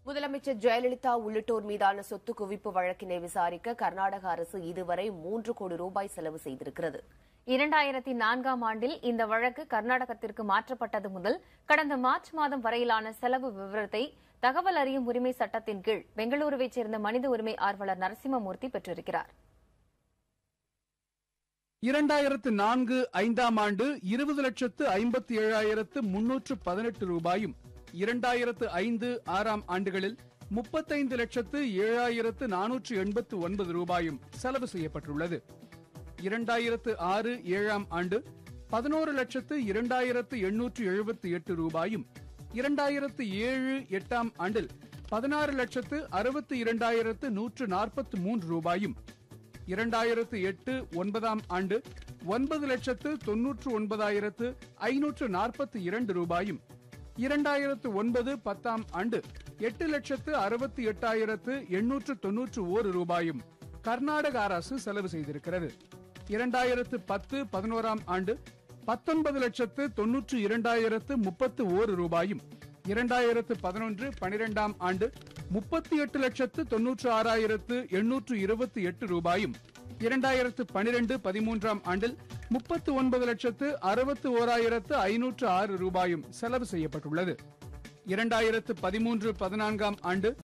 முதலமைச்சர் ஜெயலலிதா உள்ளிட்டோர் மீதான சொத்து குவிப்பு வழக்கினை விசாரிக்க கர்நாடக அரசு இதுவரை மூன்று கோடி ரூபாய் செலவு செய்திருக்கிறது இரண்டாயிரத்தி நான்காம் ஆண்டில் இந்த வழக்கு கர்நாடகத்திற்கு மாற்றப்பட்டது முதல் கடந்த மார்ச் மாதம் வரையிலான செலவு விவரத்தை தகவல் அறியும் உரிமை சட்டத்தின் கீழ் பெங்களூருவைச் சேர்ந்த மனித உரிமை ஆர்வலர் நரசிம்மமூர்த்தி பெற்றிருக்கிறார் இரண்டாயிரத்து நான்கு ஐந்தாம் ஆண்டு இருபது லட்சத்து ஐம்பத்தி ஏழாயிரத்து முன்னூற்று பதினெட்டு ரூபாயும் இரண்டாயிரத்து ஐந்து ஆறாம் ஆண்டுகளில் முப்பத்தைந்து லட்சத்து ஏழாயிரத்து நானூற்று எண்பத்து ஒன்பது ரூபாயும் செலவு செய்யப்பட்டுள்ளது இரண்டாயிரத்து ஆறு ஏழாம் ஆண்டு பதினோரு லட்சத்து இரண்டாயிரத்து எண்ணூற்று எழுபத்தி எட்டு ரூபாயும் இரண்டாயிரத்து ஏழு எட்டாம் ஆண்டில் பதினாறு லட்சத்து அறுபத்தி இரண்டாயிரத்து நூற்று நாற்பத்து மூன்று ரூபாயும் இரண்டாயிரத்து எட்டு ஒன்பதாம் ஆண்டு ஒன்பது லட்சத்து தொன்னூற்று ஒன்பதாயிரத்து ஐநூற்று நாற்பத்தி இரண்டு ரூபாயும் இரண்டாயிரத்து ஒன்பது பத்தாம் ஆண்டு எட்டு லட்சத்து அறுபத்தி எட்டாயிரத்து எண்ணூற்று தொன்னூற்று ஓரு ரூபாயும் கர்நாடக அரசு செலவு செய்திருக்கிறது இரண்டாயிரத்து பத்து பதினோராம் ஆண்டு பத்தொன்பது லட்சத்து தொன்னூற்று இரண்டாயிரத்து முப்பத்து ஓரு ரூபாயும் இரண்டாயிரத்து பதினொன்று பனிரெண்டாம் ஆண்டு முப்பத்தி எட்டு லட்சத்து தொன்னூற்று ஆறாயிரத்து எண்ணூற்று இருபத்தி எட்டு ரூபாயும் இரண்டாயிரத்து பனிரெண்டு பதிமூன்றாம் ஆண்டில் முப்பத்து ஒன்பது லட்சத்து அறுபத்து ஓராயிரத்து ஐநூற்று ஆறு ரூபாயும் செலவு செய்யப்பட்டுள்ளது இரண்டாயிரத்து பதிமூன்று பதினான்காம் ஆண்டு